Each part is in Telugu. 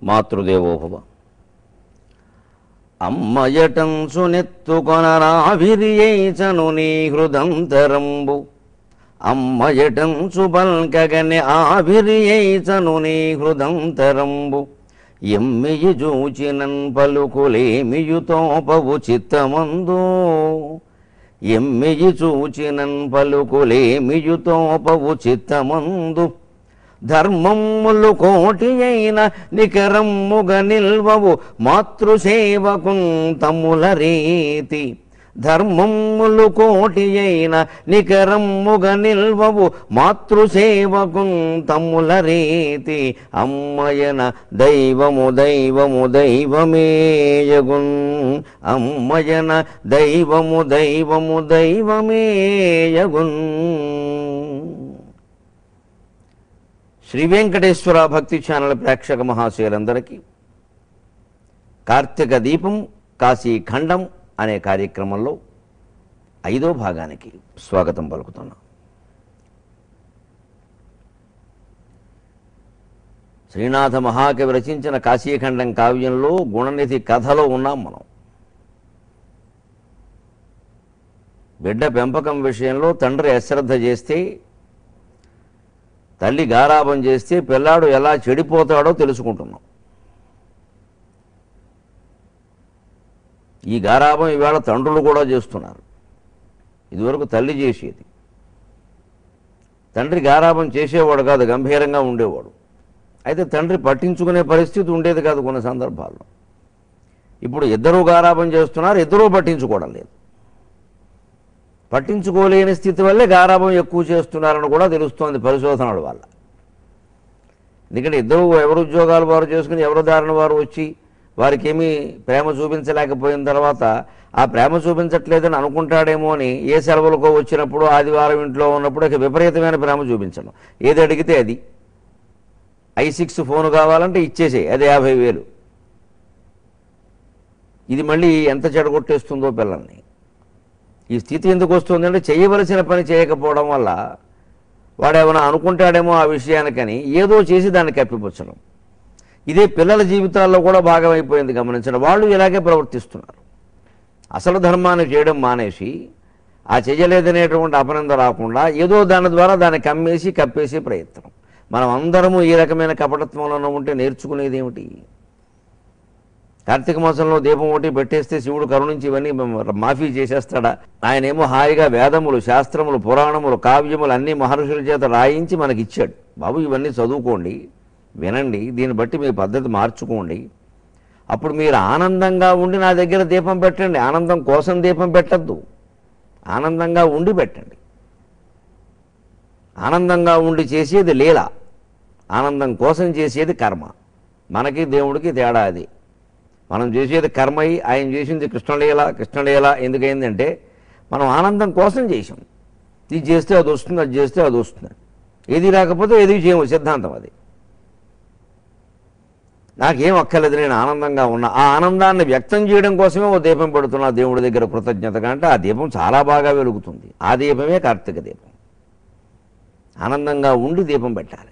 మాతృదేవోభవ అమ్మయటంసు నెత్తుకొనరావిరియైచను నీ హృదంతరంబు అమ్మయటంసు పల్కగని ఆవిరియైచను నీ హృదంతరంబు ఎమ్మియి జూచినన్ పలుకులేమియుతోపవు చిత్తమందో ఎమ్మియి చూచినన్ పలుకులేమియుతోపవు చిత్తమందు ధర్మములు కోటి అయిన నికరమ్ముగ నిల్వవు మాతృసేవకున్ తమ్ముల రీతి ధర్మములు కోటి అయిన నికరమ్ముగ నిల్వవు మాతృసేవకున్ తమ్ముల రీతి అమ్మయన దైవము దైవము దైవమేయగున్ అమ్మయన దైవము దైవము దైవమేయగున్ శ్రీ వెంకటేశ్వర భక్తి ఛానల్ ప్రేక్షక మహాశయులందరికీ కార్తీక దీపం కాశీ ఖండం అనే కార్యక్రమంలో ఐదో భాగానికి స్వాగతం పలుకుతున్నాం శ్రీనాథ మహాకవి రచించిన కాశీఖండం కావ్యంలో గుణనిధి కథలో ఉన్నాం మనం బిడ్డ పెంపకం విషయంలో తండ్రి అశ్రద్ధ చేస్తే తల్లి గారాబం చేస్తే పిల్లాడు ఎలా చెడిపోతాడో తెలుసుకుంటున్నాం ఈ గారాబం ఈవేళ తండ్రులు కూడా చేస్తున్నారు ఇదివరకు తల్లి చేసేది తండ్రి గారాబం చేసేవాడు కాదు గంభీరంగా ఉండేవాడు అయితే తండ్రి పట్టించుకునే పరిస్థితి ఉండేది కాదు కొన్ని సందర్భాల్లో ఇప్పుడు ఇద్దరూ గారాబం చేస్తున్నారు ఇద్దరూ పట్టించుకోవడం లేదు పట్టించుకోలేని స్థితి వల్లే గారాబం ఎక్కువ చేస్తున్నారని కూడా తెలుస్తోంది పరిశోధనల వల్ల ఎందుకంటే ఇద్దరు ఎవరు ఉద్యోగాలు వారు చేసుకుని ఎవరు దారిన వారు వచ్చి వారికి ఏమీ ప్రేమ చూపించలేకపోయిన తర్వాత ఆ ప్రేమ చూపించట్లేదని అనుకుంటాడేమో అని ఏ సెలవులకో వచ్చినప్పుడు ఆదివారం ఇంట్లో ఉన్నప్పుడు ఇక విపరీతమైన ప్రేమ చూపించడం ఏది అడిగితే అది ఐ సిక్స్ ఫోన్ కావాలంటే ఇచ్చేసే అది యాభై వేలు ఇది మళ్ళీ ఎంత చెడగొట్టేస్తుందో పిల్లల్ని ఈ స్థితి ఎందుకు వస్తుందంటే చేయవలసిన పని చేయకపోవడం వల్ల వాడేమైనా అనుకుంటాడేమో ఆ విషయానికని ఏదో చేసి దాన్ని కప్పిపుచ్చడం ఇదే పిల్లల జీవితాల్లో కూడా భాగమైపోయింది గమనించడం వాళ్ళు ఇలాగే ప్రవర్తిస్తున్నారు అసలు ధర్మాన్ని చేయడం మానేసి ఆ చెయ్యలేదనేటువంటి అపనింద రాకుండా ఏదో దాని ద్వారా దాన్ని కమ్మేసి కప్పేసి ప్రయత్నం మనం అందరము ఈ రకమైన కపటత్వంలో ఉంటే నేర్చుకునేది ఏమిటి కార్తీక మాసంలో దీపం ఒకటి పెట్టేస్తే శివుడు కరుణించి ఇవన్నీ మాఫీ చేసేస్తాడా ఆయనేమో హాయిగా వేదములు శాస్త్రములు పురాణములు కావ్యములు అన్ని మహర్షుల చేత రాయించి మనకి ఇచ్చాడు బాబు ఇవన్నీ చదువుకోండి వినండి దీన్ని బట్టి మీ పద్ధతి మార్చుకోండి అప్పుడు మీరు ఆనందంగా ఉండి నా దగ్గర దీపం పెట్టండి ఆనందం కోసం దీపం పెట్టద్దు ఆనందంగా ఉండి పెట్టండి ఆనందంగా ఉండి చేసేది లీల ఆనందం కోసం చేసేది కర్మ మనకి దేవుడికి తేడా అది మనం చేసేది కర్మయి ఆయన చేసింది కృష్ణలీల కృష్ణలీల ఎందుకైందంటే మనం ఆనందం కోసం చేసాం ఇది చేస్తే అది వస్తుంది అది చేస్తే అది వస్తుంది ఏది రాకపోతే ఏది చేయము సిద్ధాంతం అది నాకేం అక్కర్లేదు నేను ఆనందంగా ఉన్నా ఆ ఆనందాన్ని వ్యక్తం చేయడం కోసమే ఓ దీపం పెడుతున్నా దేవుడి దగ్గర కృతజ్ఞతగా అంటే ఆ దీపం చాలా బాగా వెలుగుతుంది ఆ దీపమే కార్తీక దీపం ఆనందంగా ఉండి దీపం పెట్టాలి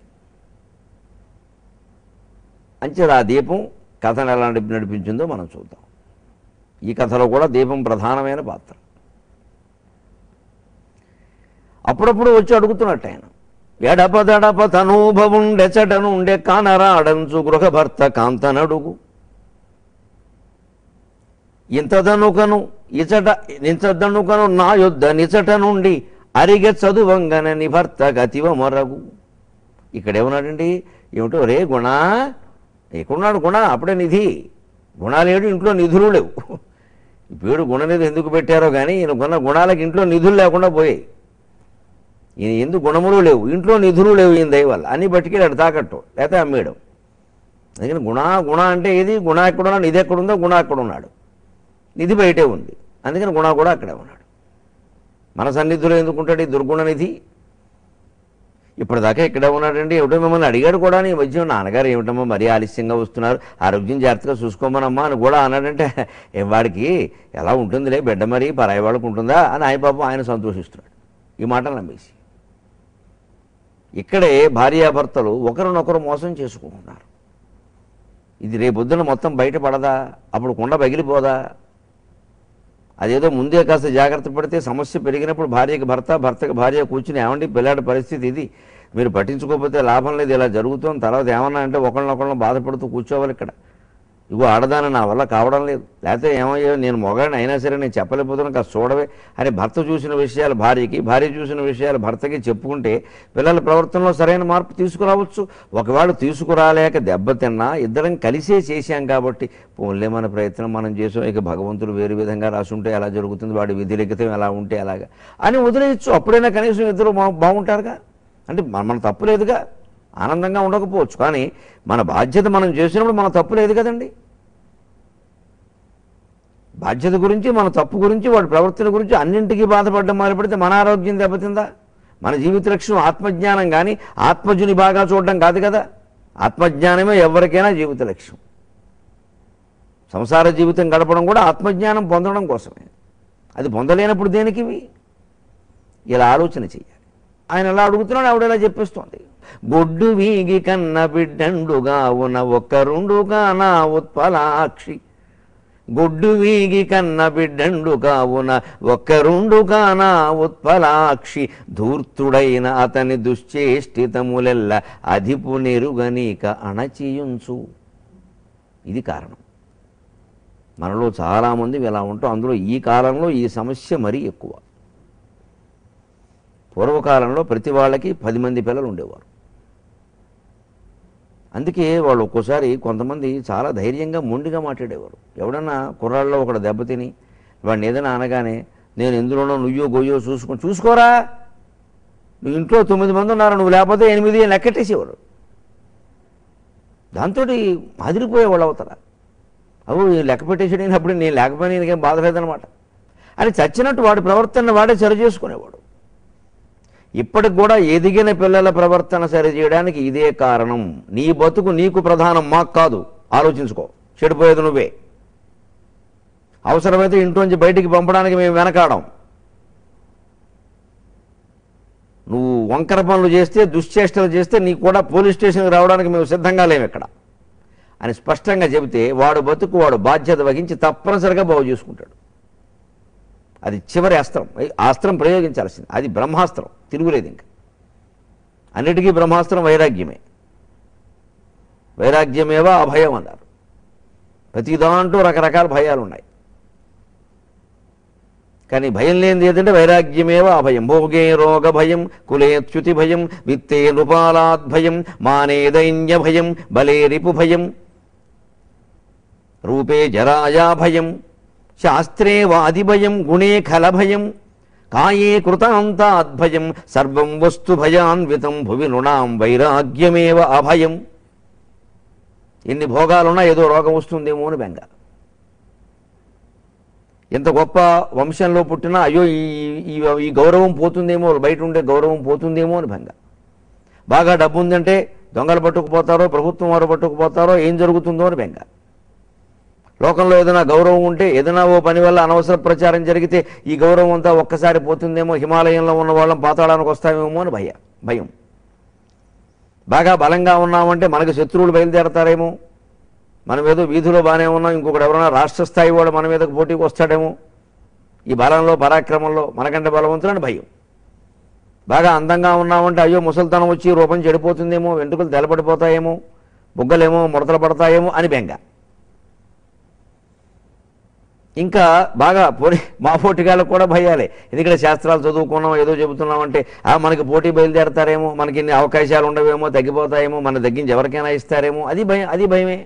అంచేది ఆ దీపం కథను ఎలా నడిపి నడిపించిందో మనం చూద్దాం ఈ కథలో కూడా దీపం ప్రధానమైన పాత్ర అప్పుడప్పుడు వచ్చి అడుగుతున్నట్టు ఆయన ఎడపదడప తనూభవుండెచట నుండే కానరాడంచు గృహభర్త కాంతనడుగు ఇంతదనుకను ఇచట నించదనుకను నా యొద్ద నిచట నుండి అరిగె చదువంగనని భర్త గతివ మొరగు ఇక్కడేమన్నాడండి ఏమిటో రే గుణ ఎక్కడున్నాడు గుణ అప్పుడే నిధి గుణాలేడు ఇంట్లో నిధులు లేవు ఈ పేరు గుణనిధి ఎందుకు పెట్టారో కానీ ఈయన కొన్న గుణాలకు ఇంట్లో నిధులు లేకుండా పోయాయి ఈయన ఎందుకు గుణములు లేవు ఇంట్లో నిధులు లేవు ఈయన దయ వల్ల అన్ని పట్టుకెళ్ళాడు తాకట్టు లేకపోతే అమ్మేయడం అందుకని గుణ గుణ అంటే ఏది గుణ ఎక్కడున్నాడు నిధి ఎక్కడుందో గుణ ఎక్కడ ఉన్నాడు నిధి బయటే ఉంది అందుకని గుణ కూడా అక్కడే ఉన్నాడు మన సన్నిధిలో ఎందుకుంటాడు ఈ దుర్గుణ నిధి ఇప్పటిదాకా ఇక్కడే ఉన్నాడండి ఏమిటో మిమ్మల్ని అడిగాడు కూడా ఈ మధ్య నాన్నగారు ఏమిటమ్మా మరీ ఆలస్యంగా వస్తున్నారు ఆరోగ్యం జాగ్రత్తగా చూసుకోమనమ్మా అని కూడా అన్నాడంటే "ఏం వాడికి ఎలా ఉంటుందిలే బిడ్డ మరి పరాయి వాళ్ళకు ఉంటుందా అని ఆయన పాపం ఆయన సంతోషిస్తున్నాడు ఈ మాటలు నమ్మేసి ఇక్కడే భార్యాభర్తలు ఒకరినొకరు మోసం చేసుకుంటున్నారు ఇది రేపొద్దున మొత్తం బయటపడదా అప్పుడు కుండ పగిలిపోదా అదేదో ముందే కాస్త జాగ్రత్త పడితే సమస్య పెరిగినప్పుడు భార్యకి భర్త భర్తకి భార్య కూర్చుని ఏమండి పిల్లాడి పరిస్థితి ఇది మీరు పట్టించుకోకపోతే లాభం లేదు ఇలా జరుగుతుంది తర్వాత ఏమన్నా అంటే ఒకళ్ళనొకళ్ళని బాధపడుతూ కూర్చోవాలి ఇక్కడ ఇగో ఆడదాని నా వల్ల కావడం లేదు లేకపోతే ఏమయ్యో నేను మొగాడిని అయినా సరే నేను చెప్పలేకపోతున్నాను కాస్త చూడవే అని భర్త చూసిన విషయాలు భార్యకి భార్య చూసిన విషయాలు భర్తకి చెప్పుకుంటే పిల్లల ప్రవర్తనలో సరైన మార్పు తీసుకురావచ్చు ఒకవేళ తీసుకురాలేక దెబ్బతిన్నా ఇద్దరం కలిసే చేశాం కాబట్టి పోన్లే మన ప్రయత్నం మనం చేసాం ఇక భగవంతుడు వేరు విధంగా రాసుంటే ఎలా జరుగుతుంది వాడి విధి లిఖితం ఎలా ఉంటే అలాగా అని వదిలేయచ్చు అప్పుడైనా కనీసం ఇద్దరు బా బాగుంటారుగా అంటే మన మన తప్పు లేదుగా ఆనందంగా ఉండకపోవచ్చు కానీ మన బాధ్యత మనం చేసినప్పుడు మన తప్పు లేదు కదండి బాధ్యత గురించి మన తప్పు గురించి వాడి ప్రవర్తన గురించి అన్నింటికీ బాధపడడం మొదలుపెడితే మన ఆరోగ్యం దెబ్బతిందా మన జీవిత లక్ష్యం ఆత్మజ్ఞానం కానీ ఆత్మజుని బాగా చూడడం కాదు కదా ఆత్మజ్ఞానమే ఎవరికైనా జీవిత లక్ష్యం సంసార జీవితం గడపడం కూడా ఆత్మజ్ఞానం పొందడం కోసమే అది పొందలేనప్పుడు దేనికి ఇవి? ఇలా ఆలోచన చెయ్యాలి ఆయన ఎలా అడుగుతున్నాడు ఆవిడ ఎలా చెప్పేస్తోంది గొడ్డు వీగి కన్న బిడ్డండుగా ఉన్న ఒక్కరుండుగా నా ఉత్పలాక్షి గొడ్డు వీగి కన్న బిడ్డండు కావున ఒక్కరుండుగా నా ఉత్పలాక్షి ధూర్తుడైన అతని దుశ్చేష్టితములెల్ల అధిపు నెరుగనీక అణచియుంచు ఇది కారణం మనలో చాలామంది ఇలా ఉంటాం అందులో ఈ కాలంలో ఈ సమస్య మరీ ఎక్కువ పూర్వకాలంలో ప్రతి వాళ్ళకి పది మంది పిల్లలు ఉండేవారు అందుకే వాళ్ళు ఒక్కోసారి కొంతమంది చాలా ధైర్యంగా మొండిగా మాట్లాడేవారు ఎవడన్నా కుర్రాళ్ళలో ఒకడు దెబ్బతిని వాడిని ఏదైనా అనగానే నేను ఎందులోనో నుయ్యో గొయ్యో చూసుకొని చూసుకోరా నువ్వు ఇంట్లో తొమ్మిది మంది ఉన్నారు నువ్వు లేకపోతే ఎనిమిది అని లెక్కెట్టేసేవారు దాంతో అదిరిపోయేవాళ్ళు అవుతారా అవు ఈ లెక్క పెట్టేసేటప్పుడు నేను లేకపోయినా నీకేం బాధ లేదనమాట అని చచ్చినట్టు వాడి ప్రవర్తన వాడే సరి చేసుకునేవాడు ఇప్పటికి కూడా ఎదిగిన పిల్లల ప్రవర్తన సరి చేయడానికి ఇదే కారణం నీ బతుకు నీకు ప్రధానం మాకు కాదు ఆలోచించుకో చెడిపోయేది నువ్వే అవసరమైతే ఇంట్లోంచి బయటికి పంపడానికి మేము వెనకాడం నువ్వు వంకర పనులు చేస్తే దుశ్చేష్టలు చేస్తే నీకు కూడా పోలీస్ స్టేషన్కి రావడానికి మేము సిద్ధంగా లేము ఇక్కడ అని స్పష్టంగా చెబితే వాడు బతుకు వాడు బాధ్యత వహించి తప్పనిసరిగా బాగు చేసుకుంటాడు అది చివరి అస్త్రం ఈ అస్త్రం ప్రయోగించాల్సింది అది బ్రహ్మాస్త్రం తిరుగులేదు ఇంకా అన్నిటికీ బ్రహ్మాస్త్రం వైరాగ్యమే వైరాగ్యమేవా అభయం అన్నారు ప్రతి దాంట్లో రకరకాల భయాలు ఉన్నాయి కానీ భయం లేనిది ఏంటంటే వైరాగ్యమేవ అభయం భోగే రోగ భయం కులే చ్యుతి భయం విత్తే నృపాలాద్ భయం మానే దైన్య భయం బలే రిపు భయం రూపే జరాయా భయం శాస్త్రే వాది భయం గుణే ఖల భయం కాయే కృతాంతాద్భయం సర్వం వస్తు భయాన్వితం భువి నృణాం వైరాగ్యమేవ అభయం ఎన్ని భోగాలున్నా ఏదో రోగం వస్తుందేమో అని బెంగ ఎంత గొప్ప వంశంలో పుట్టినా అయ్యో ఈ ఈ ఈ గౌరవం పోతుందేమో బయట ఉండే గౌరవం పోతుందేమో అని భంగ బాగా డబ్బు ఉందంటే దొంగలు పట్టుకుపోతారో ప్రభుత్వం వారు పట్టుకుపోతారో ఏం జరుగుతుందో అని బెంగ లోకంలో ఏదైనా గౌరవం ఉంటే ఏదైనా ఓ పని వల్ల అనవసర ప్రచారం జరిగితే ఈ గౌరవం అంతా ఒక్కసారి పోతుందేమో హిమాలయంలో ఉన్న వాళ్ళం పాతాళానికి వస్తామేమో అని భయ భయం బాగా బలంగా ఉన్నామంటే మనకు శత్రువులు బయలుదేరతారేమో మనం ఏదో వీధిలో బాగానే ఉన్నాం ఇంకొకటి ఎవరైనా రాష్ట్ర స్థాయి వాడు మన మీదకి పోటీకి వస్తాడేమో ఈ బలంలో పరాక్రమంలో మనకంటే బలవంతులని భయం బాగా అందంగా ఉన్నామంటే అయ్యో ముసలితనం వచ్చి రూపం చెడిపోతుందేమో వెంట్రుకలు తెలపడిపోతాయేమో బుగ్గలేమో ముడతలు పడతాయేమో అని బెంగ ఇంకా బాగా పోటీ మా పోటీగాళ్ళకు కూడా భయాలే ఎందుకంటే శాస్త్రాలు చదువుకున్నాం ఏదో చెబుతున్నామంటే ఆ మనకి పోటీ బయలుదేరతారేమో మనకి ఇన్ని అవకాశాలు ఉండవేమో తగ్గిపోతాయేమో మన తగ్గించి ఎవరికైనా ఇస్తారేమో అది భయం అది భయమే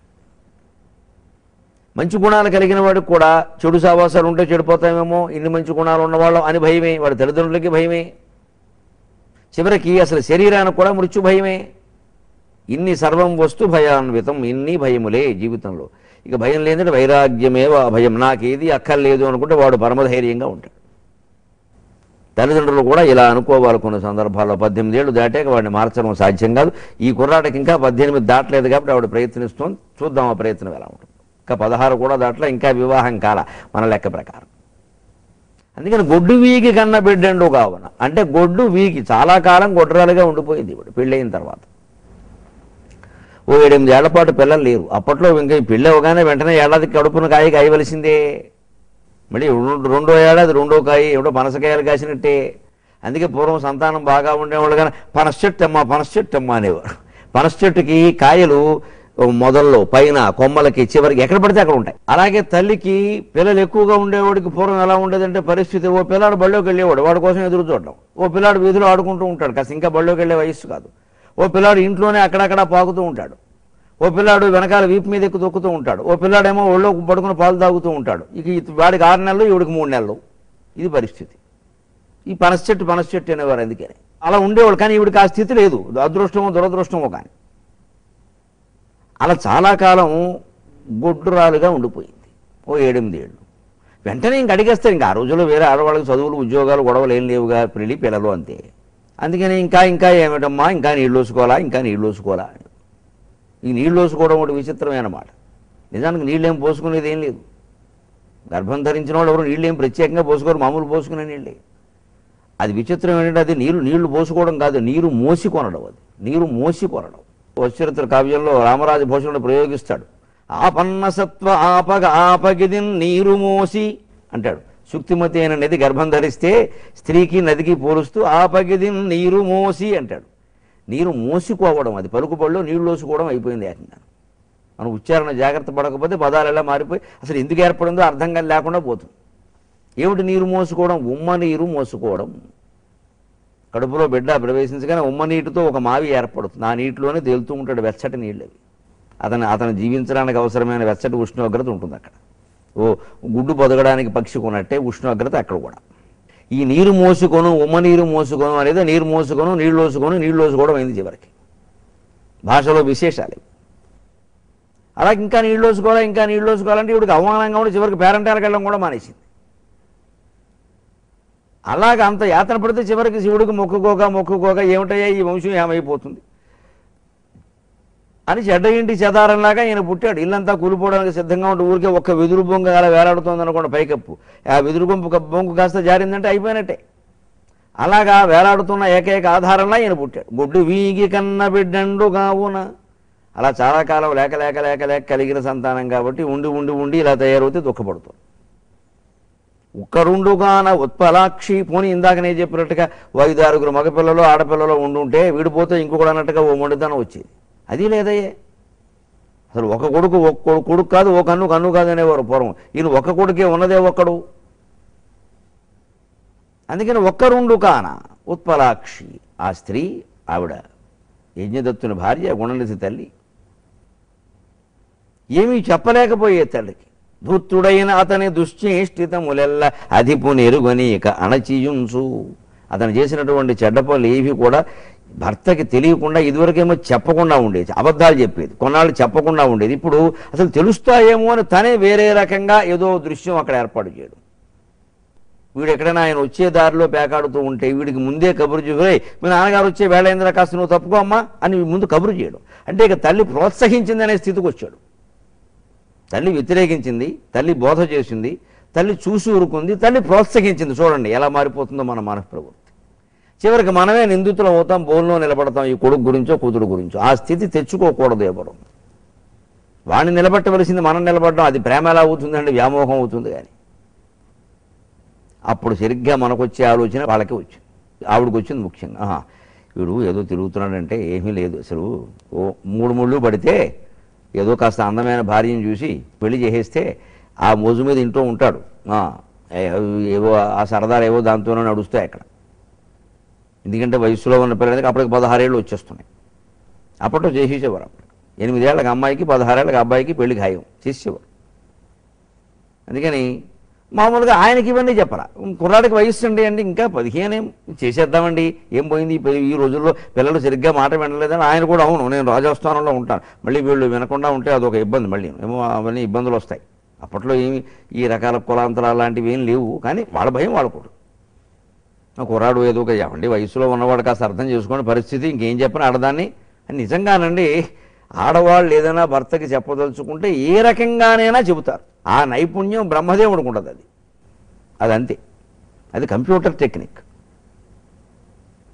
మంచి గుణాలు కలిగిన వాడికి కూడా చెడు సావాసాలు ఉంటే చెడిపోతామేమో ఇన్ని మంచి గుణాలు ఉన్నవాళ్ళం అని భయమే వాడి తల్లిదండ్రులకి భయమే చివరికి అసలు శరీరానికి కూడా మృత్యు భయమే ఇన్ని సర్వం వస్తు భయాన్వితం ఇన్ని భయములే జీవితంలో ఇక భయం లేదంటే వైరాగ్యమేవ భయం నాకేది అక్కర్లేదు అనుకుంటే వాడు పరమధైర్యంగా ఉంటాడు తల్లిదండ్రులు కూడా ఇలా అనుకోవాలి కొన్ని సందర్భాల్లో పద్దెనిమిది ఏళ్ళు దాటాక వాడిని మార్చడం సాధ్యం కాదు ఈ కుర్రాడికి ఇంకా పద్దెనిమిది దాటలేదు కాబట్టి ఆవిడ ప్రయత్నిస్తోంది చూద్దాం ఆ ప్రయత్నం ఎలా ఉంటుంది ఇంకా పదహారు కూడా దాంట్లో ఇంకా వివాహం కాల మన లెక్క ప్రకారం అందుకని గొడ్డు వీగి కన్న బిడ్డండు కావున అంటే గొడ్డు వీగి చాలా కాలం గొడ్రాలుగా ఉండిపోయింది ఇప్పుడు పెళ్ళయిన తర్వాత ఓ ఏడెనిమిది ఏళ్ల పాటు పిల్లలు లేరు అప్పట్లో ఇంకా ఈ పెళ్ళి అవగానే వెంటనే ఏడాది కడుపున కాయ కాయవలసిందే మళ్ళీ రెండు- రెండో ఏడాది రెండో కాయ ఎవడో పనసకాయలు కాసినట్టే అందుకే పూర్వం సంతానం బాగా ఉండేవాళ్ళు కానీ పనసచెట్టమ్మ పనసచెట్టమ్మ అనేవారు పనసచెట్టుకి కాయలు మొదల్లో పైన కొమ్మలకి చివరికి ఎక్కడ పడితే అక్కడ ఉంటాయి అలాగే తల్లికి పిల్లలు ఎక్కువగా ఉండేవాడికి పూర్వం ఎలా ఉండేదంటే పరిస్థితి ఓ పిల్లాడు బళ్ళోకి వెళ్ళేవాడు వాడి కోసం ఎదురు చూడడం ఓ పిల్లాడు వీధిలో ఆడుకుంటూ ఉంటాడు కాస్త ఇంకా బళ్ళోకి వెళ్ళే వయస్సు కాదు ఓ పిల్లాడు ఇంట్లోనే అక్కడక్కడ పాకుతూ ఉంటాడు ఓ పిల్లాడు వెనకాల వీపు మీద ఎక్కు తొక్కుతూ ఉంటాడు ఓ పిల్లాడేమో ఒళ్ళో పడుకుని పాలు తాగుతూ ఉంటాడు ఇక ఇత- వాడికి ఆరు నెలలు ఈవిడికి మూడు నెలలు ఇది పరిస్థితి ఈ పనస చెట్టు పనస చెట్టు అనేవారు అందుకని అలా ఉండేవాళ్ళు కానీ ఈవిడికి ఆ స్థితి లేదు అదృష్టమో దురదృష్టమో కానీ అలా చాలా కాలం గొడ్డురాలుగా ఉండిపోయింది ఓ ఏడెనిమిది ఏళ్ళు వెంటనే ఇంక అడిగేస్తారు ఇంకా ఆ రోజుల్లో వేరే ఆడవాళ్ళకి చదువులు ఉద్యోగాలు గొడవలు ఏం లేవుగా పెళ్ళి పిల్లలు అంతే అందుకని ఇంకా ఇంకా ఏమిటమ్మా ఇంకా నీళ్ళు వేసుకోవాలా ఇంకా నీళ్ళు వేసుకోవాలా అని. ఈ నీళ్ళు వేసుకోవడం ఒకటి విచిత్రమైన మాట నిజానికి నీళ్ళు ఏం పోసుకునేది ఏం లేదు గర్భం ధరించిన వాళ్ళు ఎవరు నీళ్ళు ఏం ప్రత్యేకంగా పోసుకోరు మామూలు పోసుకునే నీళ్ళే అది విచిత్రం ఏంటంటే అది నీళ్లు నీళ్లు పోసుకోవడం కాదు నీరు మోసి కొనడం అది నీరు మోసి కొనడం వశ్చరిత్ర కావ్యంలో రామరాజ భూషణుడు ప్రయోగిస్తాడు ఆపన్న సత్వ ఆపగ ఆపగిది నీరు మోసి అంటాడు శుక్తిమతి అయిన నది గర్భం ధరిస్తే స్త్రీకి నదికి పోలుస్తూ ఆపగిది నీరు మోసి అంటాడు నీరు మోసుకోవడం అది పలుకుబడిలో నీళ్లు లోసుకోవడం అయిపోయింది ఏకంగా మనం ఉచ్చారణ జాగ్రత్త పడకపోతే పదాలు ఎలా మారిపోయి అసలు ఎందుకు ఏర్పడిందో అర్థం కాని లేకుండా పోతుంది ఏమిటి నీరు మోసుకోవడం ఉమ్మ నీరు మోసుకోవడం కడుపులో బిడ్డ ప్రవేశించగానే ఉమ్మ నీటితో ఒక మావి ఏర్పడుతుంది ఆ నీటిలోనే తేలుతూ ఉంటాడు వెచ్చటి నీళ్ళు అవి అతను అతను జీవించడానికి అవసరమైన వెచ్చటి ఉష్ణోగ్రత ఉంటుంది అక్కడ ఓ గుడ్డు పొదగడానికి పక్షి కొన్నట్టే ఉష్ణోగ్రత అక్కడ కూడా ఈ నీరు మోసుకొను ఉమ్మ నీరు మోసుకొను అనేది నీరు మోసుకొను నీళ్ళు లోసుకొను నీళ్ళు లోసుకోవడం అయింది చివరికి భాషలో విశేషాలు ఇవి. అలాగే ఇంకా నీళ్ళు లోసుకోవాలా ఇంకా నీళ్ళు లోసుకోవాలంటే ఇవిడికి అవమానంగా ఉండి చివరికి పేరంటాలకు వెళ్ళడం కూడా మానేసింది అలాగ అంత యాతన పడితే చివరికి శివుడికి మొక్కుకోక మొక్కుకోక ఏమిటయ్యా ఈ వంశం ఏమైపోతుంది అని చెడ్డ ఇంటి చెదారంలాగా ఈయన పుట్టాడు ఇల్లంతా కూలిపోవడానికి సిద్ధంగా ఉంటే ఊరికే ఒక్క వెదురు బొంగ అలా వేలాడుతోంది అనుకోండి పైకప్పు ఆ వెదురు బొంపు బొంగు కాస్త జారిందంటే అయిపోయినట్టే అలాగా వేలాడుతున్న ఏకైక ఆధారంలా ఈయన పుట్టాడు గుడ్డు వీగి కన్న బిడ్డండు కావున అలా చాలా కాలం లేక లేక లేక లేక కలిగిన సంతానం కాబట్టి ఉండి ఉండి ఉండి ఇలా తయారవుతే దుఃఖపడుతుంది ఒక్కరుండుగాన ఉత్పలాక్షి పోని ఇందాక నేను చెప్పినట్టుగా ఓ ఐదు ఆరుగురు మగపిల్లలు ఆడపిల్లలు ఉండుంటే వీడిపోతే ఇంకొకడు అన్నట్టుగా ఓ మొండితనం వచ్చేది అది లేదయ్యే అసలు ఒక కొడుకు ఒక కొడు- కొడుకు కాదు ఒక కన్ను కన్ను కాదు అనేవారు పూర్వం ఈయన ఒక్క కొడుకే ఉన్నదే ఒక్కడు అందుకని ఒక్కరుండు కాన ఉత్పలాక్షి ఆ స్త్రీ ఆవిడ యజ్ఞదత్తుని భార్య గుణనిధి తల్లి ఏమీ చెప్పలేకపోయే తల్లికి ధూర్తుడైన అతని దుశ్చేష్టితములెల్ల అధిపు నెరుగనీక అణచియుంచు అతను చేసినటువంటి చెడ్డ పనులు ఏవి కూడా భర్తకి తెలియకుండా ఇదివరకేమో చెప్పకుండా ఉండేది అబద్ధాలు చెప్పేది కొన్నాళ్ళు చెప్పకుండా ఉండేది ఇప్పుడు అసలు తెలుస్తాయేమో అని తనే వేరే రకంగా ఏదో దృశ్యం అక్కడ ఏర్పాటు చేయడం వీడు ఎక్కడైనా ఆయన వచ్చే దారిలో పేకాడుతూ ఉంటే వీడికి ముందే కబురు చూపే మీ నాన్నగారు వచ్చే వేళ అయిందిరా కాస్త నువ్వు తప్పుకో అమ్మా అని ముందు కబురు చేయడం అంటే ఇక తల్లి ప్రోత్సహించిందనే స్థితికి వచ్చాడు తల్లి వ్యతిరేకించింది తల్లి బోధ చేసింది తల్లి చూసి ఊరుకుంది తల్లి ప్రోత్సహించింది చూడండి ఎలా మారిపోతుందో మన మానవ ప్రవృత్తి చివరికి మనమే నిందితులం అవుతాం బోన్లో నిలబడతాం ఈ కొడుకు గురించో కూతురు గురించో ఆ స్థితి తెచ్చుకోకూడదు ఎవరు వాడిని నిలబెట్టవలసింది మనం నిలబడడం అది ప్రేమ ఎలా అవుతుందండి వ్యామోహం అవుతుంది కానీ అప్పుడు సరిగ్గా మనకొచ్చే ఆలోచన వాళ్ళకి వచ్చింది ఆవిడకి వచ్చింది ముఖ్యంగా ఆహా, వీడు ఏదో తిరుగుతున్నాడంటే ఏమీ లేదు అసలు ఓ మూడు ముళ్ళు పడితే ఏదో కాస్త అందమైన భార్యను చూసి పెళ్లి చేసేస్తే ఆ మోజు మీద ఇంట్లో ఉంటాడు ఆ, ఏ- ఏవో ఆ సరదాలు ఏవో దాంతోనే నడుస్తాయి అక్కడ ఎందుకంటే వయసులో ఉన్న పిల్లలకి అప్పటికి పదహారేళ్ళు వచ్చేస్తున్నాయి అప్పట్లో చేసేసేవారు అప్పుడు ఎనిమిదేళ్ళకి అమ్మాయికి పదహారేళ్ళకి అబ్బాయికి పెళ్లి ఖాయం చేసేవారు అందుకని మామూలుగా ఆయనకి ఇవన్నీ చెప్పరా కుర్రాడికి వయస్సు అండి అంటే ఇంకా పదిహేను ఏం చేసేద్దామండి ఏం పోయింది ఈ- ఈ రోజుల్లో పిల్లలు సరిగ్గా మాట వినలేదని ఆయన కూడా అవును నేను రాజస్థానంలో ఉంటాను మళ్ళీ వీళ్ళు వినకుండా ఉంటే అదొక ఇబ్బంది మళ్ళీ ఏమో అవన్నీ ఇబ్బందులు వస్తాయి అప్పట్లో ఏమి ఈ రకాల కులాంతరాలు లాంటివి ఏం లేవు కానీ వాళ్ళ భయం వాళ్ళకు ఆ కుర్రాడు ఏదో ఒక ఏమండి వయసులో ఉన్నవాడు కాస్త అర్థం చేసుకునే పరిస్థితి ఇంకేం చెప్పిన ఆడదాన్ని అని నిజంగానండి ఆడవాళ్ళు ఏదైనా భర్తకి చెప్పదలుచుకుంటే ఏ రకంగానైనా చెబుతారు ఆ నైపుణ్యం బ్రహ్మదేవుడికి ఉండదు అది అది అంతే అది కంప్యూటర్ టెక్నిక్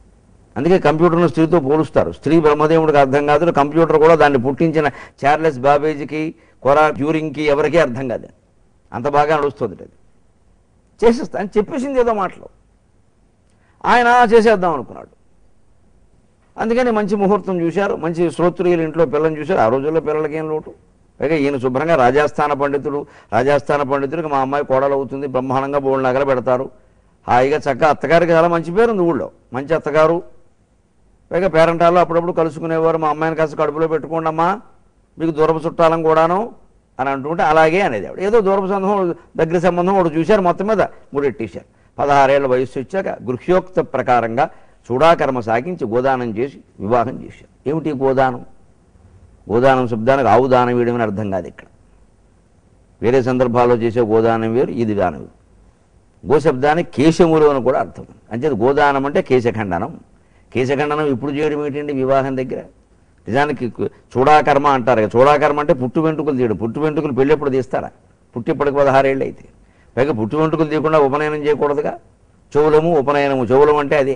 అందుకే కంప్యూటర్ను స్త్రీతో పోలుస్తారు స్త్రీ బ్రహ్మదేవుడికి అర్థం కాదు కంప్యూటర్ కూడా దాన్ని పుట్టించిన చార్లెస్ బాబేజీకి కొరా ట్యూరింగ్కి ఎవరికీ అర్థం కాదు అంత బాగా నడుస్తుంది అది చేసేస్తా అని చెప్పేసింది ఏదో మాటలు ఆయన చేసేద్దాం అనుకున్నాడు అందుకని మంచి ముహూర్తం చూశారు మంచి శ్రోత్రియులు ఇంట్లో పిల్లని చూశారు ఆ రోజుల్లో పిల్లలకి ఏం లోటు పైగా ఈయన శుభ్రంగా రాజస్థాన పండితుడు రాజస్థాన పండితుడికి మా అమ్మాయి కోడలు అవుతుంది బ్రహ్మాండంగా బోళ్ళు నగలు పెడతారు హాయిగా చక్కగా అత్తగారికి చాలా మంచి పేరు ఉంది ఊళ్ళో మంచి అత్తగారు పైగా పేరెంటాల్లో అప్పుడప్పుడు కలుసుకునేవారు మా అమ్మాయిని కాస్త కడుపులో పెట్టుకోండి అమ్మా మీకు దూరపు చుట్టాలం కూడాను అని అంటుంటే అలాగే అనేది ఆవిడ ఏదో దూరపు సంబంధం దగ్గర సంబంధం ఒకటి చూశారు మొత్తం మీద ముడెట్టేశారు పదహారేళ్ల వయస్సు వచ్చాక గృహ్యోక్త ప్రకారంగా చూడాకర్మ సాగించి గోదానం చేసి వివాహం చేశారు ఏమిటి గోదానం గోదానం శబ్దానికి ఆవు దానం వేయడం అని అర్థం కాదు ఇక్కడ వేరే సందర్భాల్లో చేసే గోదానం వేరు ఇది దానం వేరు గోశబ్దానికి కేశములు అని కూడా అర్థం అంచేది గోదానం అంటే కేశఖండనం కేశఖండనం ఇప్పుడు చేయడం ఏంటండి వివాహం దగ్గర నిజానికి కు- చూడాకర్మ అంటారు కదా. చూడాకర్మ అంటే పుట్టు వెంట్రుకలు తీయడం పుట్టు వెంట్రుకలు పెళ్ళెప్పుడు తీస్తారా పుట్టిప్పటికి పదహారేళ్ళు అయితే పైగా పుట్టు వెంట్రుకలు తీయకుండా ఉపనయనం చేయకూడదుగా చెవులము ఉపనయనము చెవులం అంటే అదే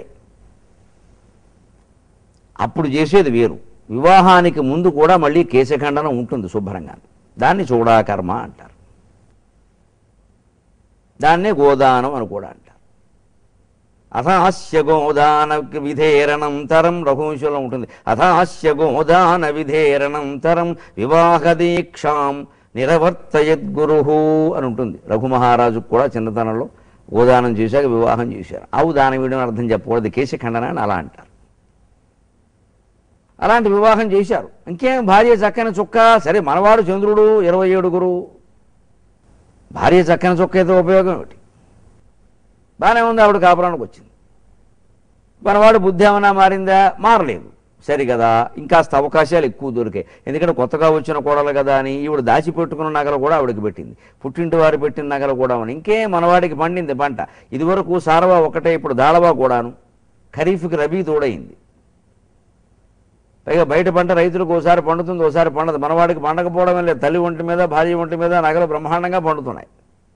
అప్పుడు చేసేది వేరు వివాహానికి ముందు కూడా మళ్ళీ కేశఖండనం ఉంటుంది శుభ్రంగా దాన్ని చూడాకర్మ అంటారు దాన్నే గోదానం అని కూడా అంటారు అథాస్య గోదాన విధేరణంతరం రఘువంశంలో ఉంటుంది అథాస్య గోదాన విధేరణంతరం వివాహ దీక్షాం నిరవర్తయద్గురు అని ఉంటుంది రఘు మహారాజుకు కూడా చిన్నతనంలో గోదానం చేశాక వివాహం చేశారు ఆవు దానం వేయడం అర్థం చెప్పకూడదు కేశఖండన అని అలా అంటారు అలాంటి వివాహం చేశారు ఇంకేం భార్య చక్కని చుక్క సరే మనవాడు చంద్రుడు ఇరవై ఏడుగురు భార్య చక్కని చుక్క అయితే ఉపయోగం ఏమిటి బాగానే ఉంది ఆవిడ కాపురానికి వచ్చింది మనవాడు బుద్ధి ఏమైనా మారిందా మారలేదు సరి కదా ఇంకాస్త అవకాశాలు ఎక్కువ దొరికాయి ఎందుకంటే కొత్తగా వచ్చిన కోడలు కదా అని ఈవిడ దాచిపెట్టుకున్న నగలు కూడా ఆవిడకి పెట్టింది పుట్టింటి వారు పెట్టిన నగలు కూడా అని ఇంకే మనవాడికి పండింది పంట ఇదివరకు సారవా ఒకటే ఇప్పుడు దాళవా కూడాను ఖరీఫ్కి రబీ తోడైంది పైగా బయట పంట రైతులకు ఒకసారి పండుతుంది ఒకసారి పండదు మనవాడికి పండకపోవడం లేదు తల్లి ఒంటి మీద భార్య ఒంటి మీద నగలు బ్రహ్మాండంగా పండుతున్నాయి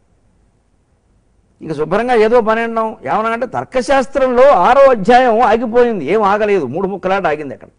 ఇక శుభ్రంగా ఏదో పని అన్నాం ఏమన్నా అంటే తర్కశాస్త్రంలో ఆరో అధ్యాయం ఆగిపోయింది ఏం ఆగలేదు మూడు ముక్కలాట ఆగింది అక్కడ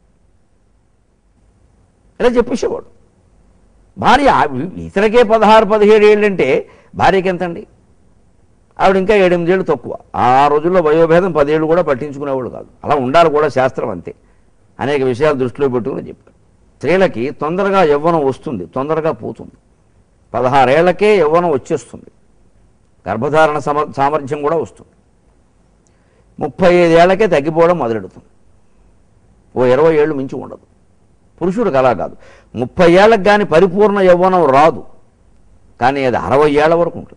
ఇలా చెప్పేసేవాడు భార్య ఆ- ఇతరకే పదహారు పదిహేడు ఏళ్ళంటే భార్యకి ఎంతండి ఆవిడ ఇంకా ఏడెనిమిదేళ్ళు తక్కువ ఆ రోజుల్లో వయోభేదం పదేళ్ళు కూడా పట్టించుకునేవాడు కాదు అలా ఉండాలి కూడా శాస్త్రం అంతే అనేక విషయాలు దృష్టిలో పెట్టుకుని చెప్పారు స్త్రీలకి తొందరగా యవ్వనం వస్తుంది తొందరగా పోతుంది పదహారేళ్లకే యవ్వనం వచ్చేస్తుంది గర్భధారణ సమ సామర్థ్యం కూడా వస్తుంది ముప్పై ఐదేళ్లకే తగ్గిపోవడం మొదలెడుతుంది ఓ ఇరవై ఏళ్ళు మించి ఉండదు పురుషుడికి అలా కాదు ముప్పై ఏళ్ళకి కానీ పరిపూర్ణ యవ్వనం రాదు కానీ అది అరవై ఏళ్ల వరకు ఉంటుంది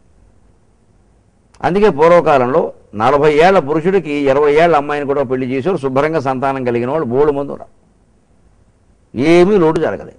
అందుకే పూర్వకాలంలో నలభై ఏళ్ల పురుషుడికి ఇరవై ఏళ్ల అమ్మాయిని కూడా పెళ్లి చేశారు శుభ్రంగా సంతానం కలిగిన వాళ్ళు బోడు మంది ఉన్నారు ఏమీ లోటు జరగలేదు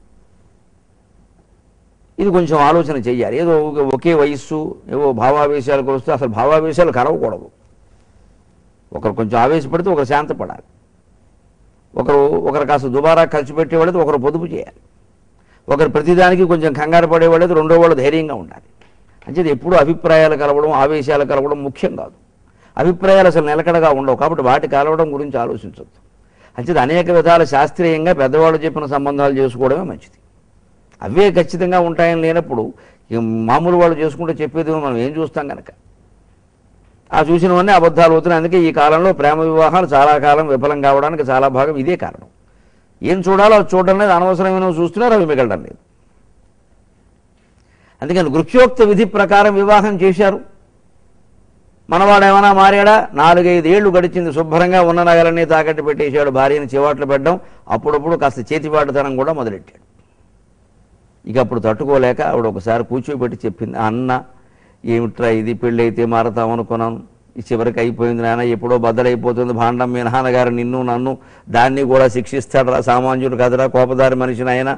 ఇది కొంచెం ఆలోచన చెయ్యాలి ఏదో ఒక- ఒకే వయస్సు ఏవో భావావేశాలు కొలుస్తూ అసలు భావావేశాలు కలవకూడదు ఒకరు కొంచెం ఆవేశపడితే ఒకరు శాంతపడాలి ఒకరు ఒకరు కాస్త దుబారా ఖర్చు పెట్టేవాళ్ళైతే ఒకరు పొదుపు చేయాలి ఒకరు ప్రతిదానికి కొంచెం కంగారు పడేవాళ్ళైతే రెండో వాళ్ళు ధైర్యంగా ఉండాలి అంచేది ఎప్పుడూ అభిప్రాయాలు కలవడం ఆవేశాలు కలవడం ముఖ్యం కాదు అభిప్రాయాలు అసలు నిలకడగా ఉండవు కాబట్టి వాటి కలవడం గురించి ఆలోచించవద్దు అంచేది అనేక విధాల శాస్త్రీయంగా పెద్దవాళ్ళు చెప్పిన సంబంధాలు చేసుకోవడమే మంచిది అవే ఖచ్చితంగా ఉంటాయని లేనప్పుడు ఇక మామూలు వాళ్ళు చేసుకుంటే చెప్పేది మనం ఏం చూస్తాం కనుక ఆ చూసినవన్నీ అబద్ధాలు అవుతున్నాయి అందుకే ఈ కాలంలో ప్రేమ వివాహాలు చాలా కాలం విఫలం కావడానికి చాలా భాగం ఇదే కారణం ఏం చూడాలో అది చూడడం లేదు అనవసరమైన చూస్తున్నారు అవి మిగలడం లేదు అందుకని వృక్షోక్త విధి ప్రకారం వివాహం చేశారు మనవాడు ఏమైనా మారాడా నాలుగైదేళ్లు గడిచింది శుభ్రంగా ఉన్న నగలన్నీ తాకట్టు పెట్టేశాడు భార్యని చివాట్లు పెట్టడం అప్పుడప్పుడు కాస్త చేతిపాటుతనం కూడా మొదలెట్టాడు ఇక అప్పుడు తట్టుకోలేక ఆవిడ ఒకసారి కూర్చోబెట్టి చెప్పింది అన్న ఏమిట్రా ఇది పెళ్ళి అయితే మారతాం అనుకున్నాను ఈ చివరికి అయిపోయింది నాయన ఎప్పుడో బద్దలైపోతుంది భాండం మీ నాన్నగారు నిన్ను నన్ను దాన్ని కూడా శిక్షిస్తాడు రా సామాన్యుడు కదరా కోపదారి మనిషిని ఆయన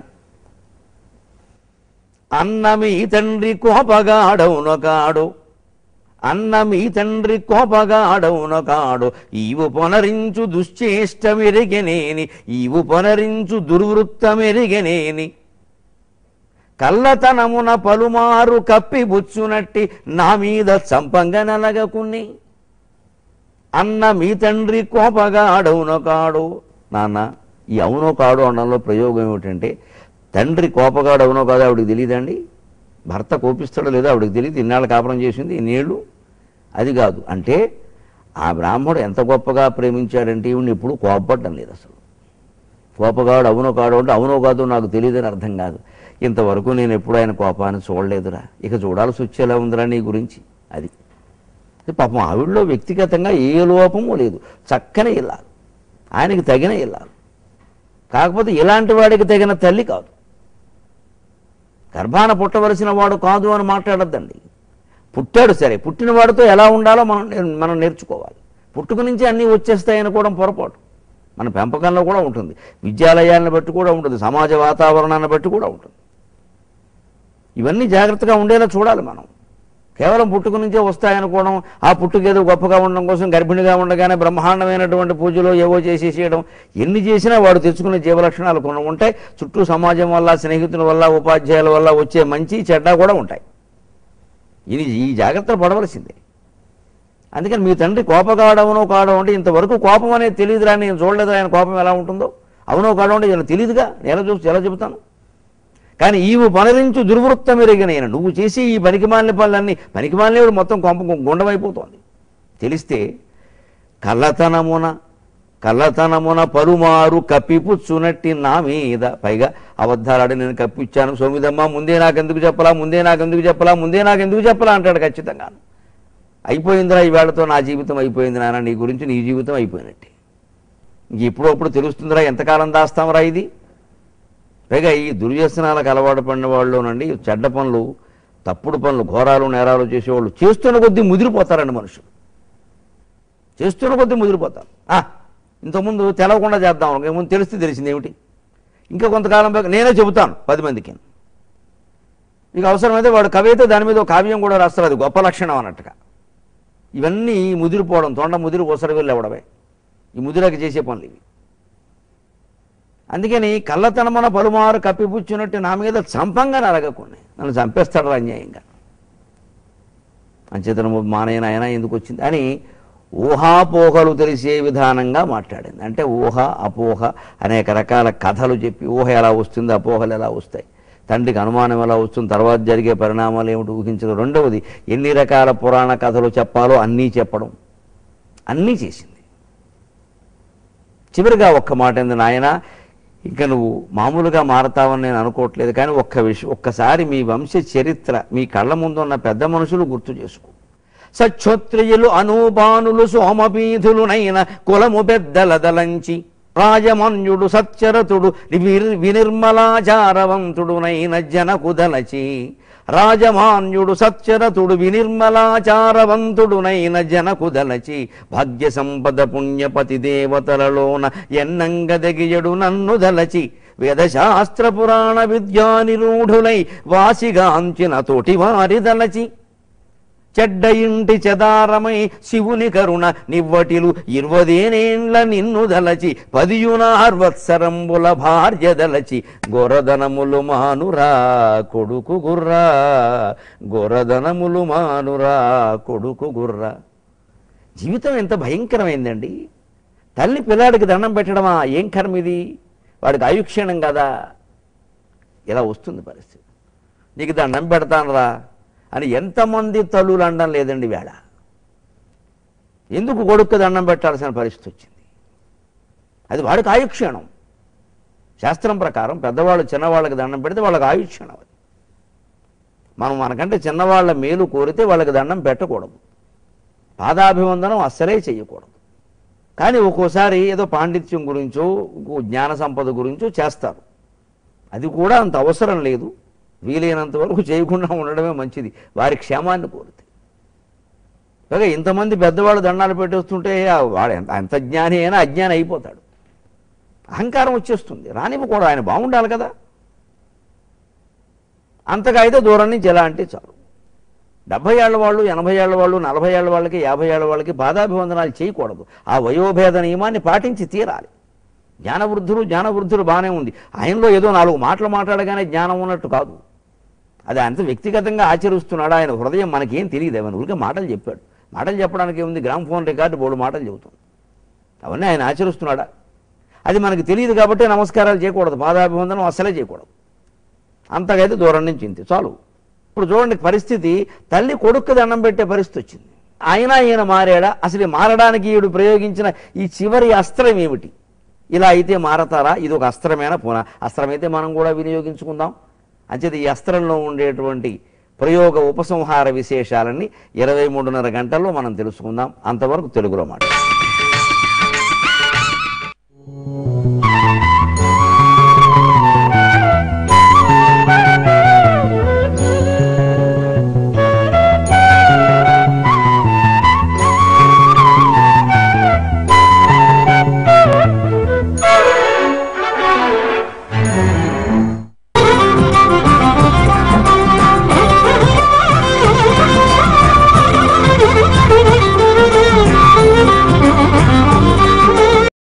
అన్న మీ తండ్రి కోపగాడవునొకాడు అన్న మీ తండ్రి కోపగాడవునొకాడు ఈవు పొనరించు దుశ్చేష్టమెరిగనేని ఈవు పొనరించు దుర్వృత్తమెరిగనేని కల్లతనమున పలుమారు కప్పిబుచ్చునట్టి నా మీద చంపంగా నలగకుని అన్న మీ తండ్రి కోపగాడవునో కాడు నాన్న ఈ అవునో కాడు అనడంలో ప్రయోగం ఏమిటంటే తండ్రి కోపగాడు అవునో కాదో ఆవిడకి తెలియదండి భర్త కోపిస్తాడో లేదో ఆవిడకి తెలియదు ఇన్నాళ్ళు కాపురం చేసింది ఇన్నేళ్ళు అది కాదు అంటే ఆ బ్రాహ్మడు ఎంత గొప్పగా ప్రేమించాడంటే ఈవిని ఎప్పుడు కోపపడ్డం లేదు అసలు కోపగాడు అవునో కాడు అంటే అవునో కాదో నాకు తెలియదని అర్థం కాదు ఇంతవరకు నేను ఎప్పుడు ఆయన కోపాన్ని చూడలేదురా ఇక చూడాల్సి వచ్చేలా ఉందిరా నీ గురించి అది అది పాపం ఆవిడలో వ్యక్తిగతంగా ఏ లోపము లేదు చక్కని ఇల్లాలు ఆయనకి తగిన ఇల్లాలు కాకపోతే ఇలాంటి వాడికి తగిన తల్లి కాదు గర్భాన పుట్టవలసిన వాడు కాదు అని మాట్లాడద్దండి పుట్టాడు సరే పుట్టిన వాడితో ఎలా ఉండాలో మనం నేర్- మనం నేర్చుకోవాలి పుట్టుక నుంచి అన్నీ వచ్చేస్తాయి అనుకోవడం పొరపాటు మన పెంపకంలో కూడా ఉంటుంది విద్యాలయాలను బట్టి కూడా ఉంటుంది సమాజ వాతావరణాన్ని బట్టి కూడా ఉంటుంది ఇవన్నీ జాగ్రత్తగా ఉండేలా చూడాలి మనం కేవలం పుట్టుక నుంచే వస్తాయనుకోవడం ఆ పుట్టుక ఏదో గొప్పగా ఉండడం కోసం గర్భిణిగా ఉండగానే బ్రహ్మాండమైనటువంటి పూజలో ఏవో చేసేసేయడం ఎన్ని చేసినా వాడు తెచ్చుకునే జీవలక్షణాలు కొన్ని ఉంటాయి చుట్టూ సమాజం వల్ల స్నేహితుల వల్ల ఉపాధ్యాయుల వల్ల వచ్చే మంచి చెడ్డ కూడా ఉంటాయి ఇది ఈ జాగ్రత్తలు పడవలసిందే అందుకని మీ తండ్రి కోపగాడవునో కాడో అంటే ఇంతవరకు కోపం అనేది తెలియదురా నేను చూడలేదు ఆయన కోపం ఎలా ఉంటుందో అవునో కాడో అంటే నేను తెలియదుగా నేను ఎలా చూసి ఎలా చెబుతాను కానీ ఈవు పనరించు దుర్వృత్తం ఎరిగిన నువ్వు చేసి ఈ పనికిమాలిన పనులన్నీ పనికిమాలినవి మొత్తం కొంప గుండమైపోతోంది తెలిస్తే కళ్ళతనమున కళ్ళతనమున పరుమారు కప్పిపుచ్చునట్టి నా మీద పైగా అబద్ధాలాడి నేను కప్పిచ్చాను సోమిదమ్మ ముందే నాకెందుకు చెప్పలా ముందే నాకెందుకు చెప్పలా ముందే నాకెందుకు చెప్పలా అంటాడు ఖచ్చితంగాను అయిపోయిందిరా ఈవేళతో నా జీవితం అయిపోయింది నాన్న నీ గురించి నీ జీవితం అయిపోయినట్టే ఇంక ఎప్పుడప్పుడు తెలుస్తుందిరా ఎంతకాలం దాస్తాంరా ఇది పైగా ఈ దుర్వ్యసనాలకు అలవాటు పడిన వాళ్ళలోనండి చెడ్డ పనులు తప్పుడు పనులు ఘోరాలు నేరాలు చేసేవాళ్ళు చేస్తున్న కొద్దీ ముదిరిపోతారండి మనుషులు చేస్తున్న కొద్దీ ముదిరిపోతారు ఆ, ఇంతకుముందు తెలవకుండా చేద్దాం అనుకో, ముందు తెలిస్తే తెలిసింది ఏమిటి ఇంకా కొంతకాలం పైగా నేనే చెబుతాను పది మందికి ఇక అవసరమైతే వాడు కవి అయితే దాని మీద ఒక కావ్యం కూడా రాస్తారు అది గొప్ప లక్షణం అన్నట్టుగా ఇవన్నీ ముదిరిపోవడం తొండ ముదిరి ఒసర వెళ్ళి అవడమే ఈ ముదిరకి చేసే పనులు ఇవి అందుకని కళ్ళతనమున పలుమారు కప్పిపుచ్చినట్టు నా మీద చంపంగా నరగకుండా నన్ను చంపేస్తాడు అన్యాయంగా అంచేతనము మానయ్య ఆయన ఎందుకు వచ్చింది అని ఊహాపోహలు తెలిసే విధానంగా మాట్లాడింది అంటే ఊహ అపోహ అనేక రకాల కథలు చెప్పి ఊహ ఎలా వస్తుంది అపోహలు ఎలా వస్తాయి తండ్రికి అనుమానం ఎలా వస్తుంది తర్వాత జరిగే పరిణామాలు ఏమిటి ఊహించడం రెండవది ఎన్ని రకాల పురాణ కథలు చెప్పాలో అన్నీ చెప్పడం అన్నీ చేసింది చివరిగా ఒక్క మాట ఏంది నాయన ఇంకా నువ్వు మామూలుగా మారతావని నేను అనుకోవట్లేదు కానీ ఒక్క విషయం ఒక్కసారి మీ వంశ చరిత్ర మీ కళ్ళ ముందు ఉన్న పెద్ద మనుషులు గుర్తు చేసుకో సక్షోత్రియులు అనూపానులు సోమపీధులునైన కులము పెద్దలదలంచి రాజమన్యుడు సత్యరతుడు విర్- వినిర్మలాచారవంతుడునైన జనకుదలచి రాజమాన్యుడు సత్యరతుడు వినిర్మలాచారవంతుడునైన జనకుదలచి భాగ్య సంపద పుణ్యపతి దేవతలలోన ఎన్నంగదగియడు నన్ను దలచి వేదశాస్త్ర పురాణ విద్యానిరూఢులై వాసిగాంచిన తోటి వారి దలచి చెడ్డ ఇంటి చెదారమై శివుని కరుణ నివ్వటిలు ఇరవదేనేండ్ల నిన్ను దలచి పదియునార్వత్సరంబుల భార్య దలచి గొరదనములు మానురా కొడుకు గుర్రా గొరదనములు మానురా కొడుకు గుర్రా జీవితం ఎంత భయంకరమైందండి తల్లి పిల్లాడికి దండం పెట్టడమా ఏం కర్మ ఇది వాడికి ఆయుక్షీణం కదా ఇలా వస్తుంది పరిస్థితి నీకు దండం పెడతానరా అని ఎంతమంది తల్లులు అనడం లేదండి వేళ ఎందుకు కొడుకు దండం పెట్టాల్సిన పరిస్థితి వచ్చింది అది వాడికి ఆయుక్షీణం శాస్త్రం ప్రకారం పెద్దవాళ్ళు చిన్నవాళ్ళకి దండం పెడితే వాళ్ళకి ఆయుక్షీణం అది మనం మనకంటే చిన్నవాళ్ళ మేలు కోరితే వాళ్ళకి దండం పెట్టకూడదు పాదాభివందనం అస్సలే చేయకూడదు కానీ ఒక్కోసారి ఏదో పాండిత్యం గురించో ఇంకో జ్ఞాన సంపద గురించో చేస్తారు అది కూడా అంత అవసరం లేదు వీలైనంత వరకు చేయకుండా ఉండడమే మంచిది వారి క్షేమాన్ని కోరితే పైగా ఇంతమంది పెద్దవాళ్ళు దండాలు పెట్టేస్తుంటే ఆ వాడు ఎంత అంత జ్ఞాని అయినా అజ్ఞాని అయిపోతాడు అహంకారం వచ్చేస్తుంది రానివ్వకూడదు ఆయన బాగుండాలి కదా అంతగా అయితే దూరం నుంచి ఎలా అంటే చాలు డెబ్భై ఏళ్ళ వాళ్ళు ఎనభై ఏళ్ళ వాళ్ళు నలభై ఏళ్ళ వాళ్ళకి యాభై ఏళ్ళ వాళ్ళకి బాధాభివందనాలు చేయకూడదు ఆ వయోభేద నియమాన్ని పాటించి తీరాలి జ్ఞానవృద్ధులు జ్ఞానవృద్ధులు బాగానే ఉంది ఆయనలో ఏదో నాలుగు మాటలు మాట్లాడగానే జ్ఞానం ఉన్నట్టు కాదు అది అంత వ్యక్తిగతంగా ఆచరిస్తున్నాడు ఆయన హృదయం మనకేం తెలియదు ఆయన ఊరికే మాటలు చెప్పాడు మాటలు చెప్పడానికి ఏముంది గ్రామ్ ఫోన్ రికార్డు బోడు మాటలు చెబుతుంది అవన్నీ ఆయన ఆచరిస్తున్నాడా అది మనకు తెలియదు కాబట్టి నమస్కారాలు చేయకూడదు పాదాభివందనం అస్సలే చేయకూడదు అంతకైతే దూరం నుంచి ఇంతే చాలు ఇప్పుడు చూడండి పరిస్థితి తల్లి కొడుకు దండం పెట్టే పరిస్థితి వచ్చింది అయినా ఈయన మారాడా అసలు ఈ మారడానికి ఈడు ప్రయోగించిన ఈ చివరి అస్త్రం ఏమిటి ఇలా అయితే మారతారా ఇది ఒక అస్త్రమేనా పోనా అస్త్రమైతే మనం కూడా వినియోగించుకుందాం అంచేది ఈ అస్త్రంలో ఉండేటువంటి ప్రయోగ ఉపసంహార విశేషాలన్నీ ఇరవై మూడున్నర గంటల్లో మనం తెలుసుకుందాం అంతవరకు తెలుగులో మాట